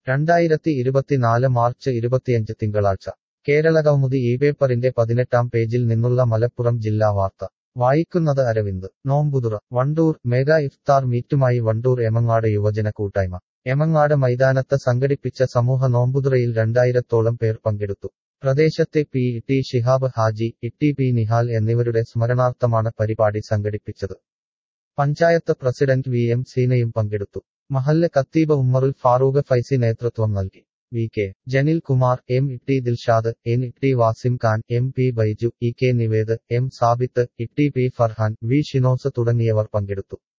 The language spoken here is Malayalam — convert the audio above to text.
രണ്ടായിരത്തി ഇരുപത്തിനാല് മാർച്ച് ഇരുപത്തിയഞ്ച് തിങ്കളാഴ്ച കേരളകൗമുദി ഈ പേപ്പറിന്റെ പതിനെട്ടാം പേജിൽ നിന്നുള്ള മലപ്പുറം ജില്ലാ വാർത്ത വായിക്കുന്നത് അരവിന്ദ് നോമ്പുതുറ വണ്ടൂർ മെഗാ ഇഫ്താർ മീറ്റുമായി വണ്ടൂർ എമങ്ങാട് യുവജന കൂട്ടായ്മ എമങ്ങാട് മൈതാനത്ത് സംഘടിപ്പിച്ച സമൂഹ നോമ്പുതുറയിൽ രണ്ടായിരത്തോളം പേർ പങ്കെടുത്തു പ്രദേശത്തെ P T Shihab Haji E T P Nihal എന്നിവരുടെ സ്മരണാർത്ഥമാണ് പരിപാടി സംഘടിപ്പിച്ചത് പഞ്ചായത്ത് പ്രസിഡന്റ് വി എം സീനയും പങ്കെടുത്തു മഹല്ല് കത്തീബ് ഉമ്മറുൽ ഫാറൂഖ് ഫൈസി നേതൃത്വം നൽകി V K Janil Kumar M E T Dilshad N E T Wasim Khan M P Baiju E K Nived M Sabith E T P Farhan V Shinos തുടങ്ങിയവർ പങ്കെടുത്തു